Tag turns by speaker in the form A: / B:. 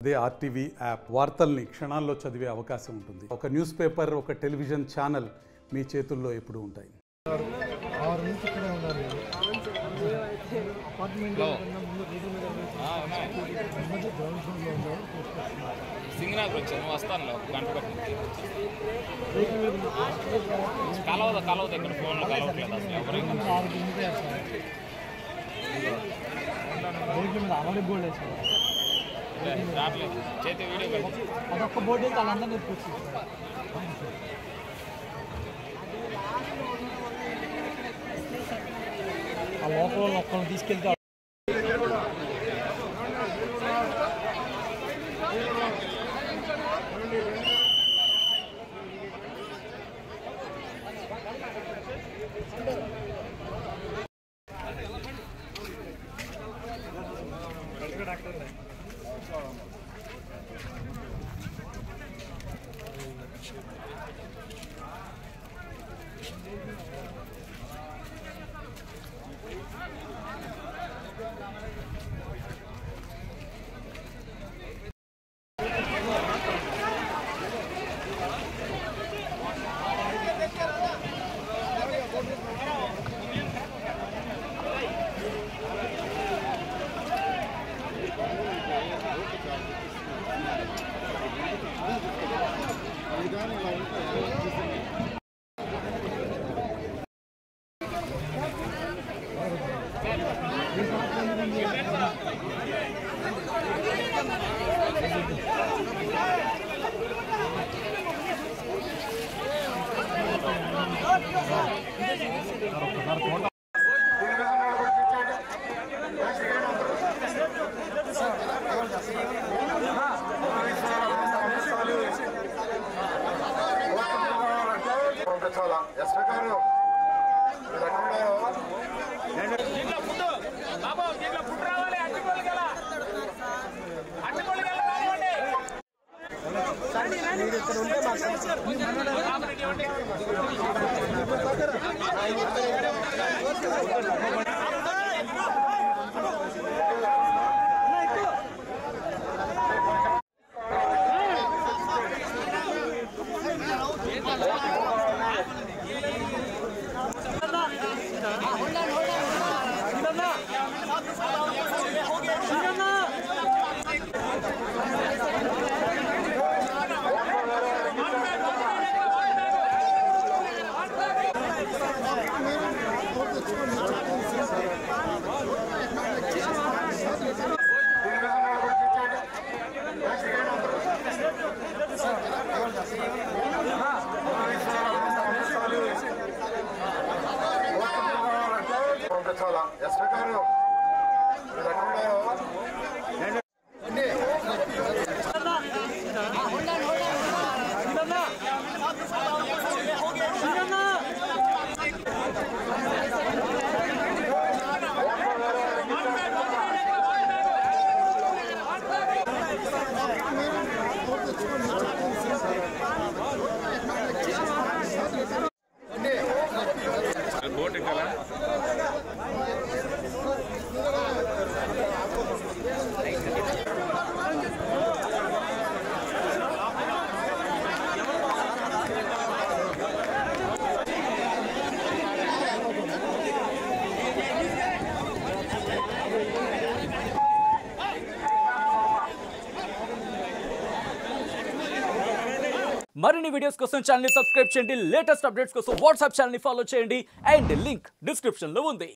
A: అదే RTV app వార్తల్ని క్షణాల్లో చదివే అవకాశం ఉంటుంది ఒక న్యూస్ పేపర్ ఒక టెలివిజన్ ఛానల్ మీ చేతుల్లో ఎప్పుడూ ఉంటాయి
B: ఆరు నుంచి ఇక్కడే ఉన్నారు అపార్ట్మెంట్ కన్నా ముందు రోడ్డు మీద నెమ్మది గ్రౌండ్ ఫ్లోర్లో ఉన్నారు తీసుకొస్తున్నారు
C: సింగనాథ్ వచ్చాను వస్తాను ఒక గంట పట్టింది
B: వెహికల్ మీద ఉన్న
C: కలవదు కలవదు ఇక్కడ ఫోన్లో కలవట్లేదు అసలు ఎవరు
B: వెహికల్ ఆరు కిలోమీటర్ వేస్తారు వెహికల్ మీద ఆల్రెడీ బోర్డు వేస్తారు
C: రావట్లేదు చేతి వీడియో కలిసి
B: అదొక్క బోర్డు అయితే వాళ్ళందరూ నెట్టుకొచ్చి ఆ లోపల వాళ్ళు ఒక్కరిని తీసుకెళ్తే
D: పంపించాలా ఎస్పీ గారు మీరు ఎక్కడున్నారో
C: దీంట్లో ఫుడ్ బాబు దీంట్లో ఫుడ్ రావాలి అట్టుకోలు గల అట్టుకోలు గల కానివ్వండి
D: పంపించాలా ఎస్పీ గారు మీరు ఎక్కడున్నారో
C: బోట్ ఎక్కాలా
E: మరిన్ని వీడియోస్ కోసం ఛానల్ సబ్స్క్రైబ్ చేయండి లేటెస్ట్ అప్డేట్స్ కోసం వాట్సాప్ ఛానల్ ఫాలో చేయండి అండ్ లింక్ డిస్క్రిప్షన్ లో ఉంది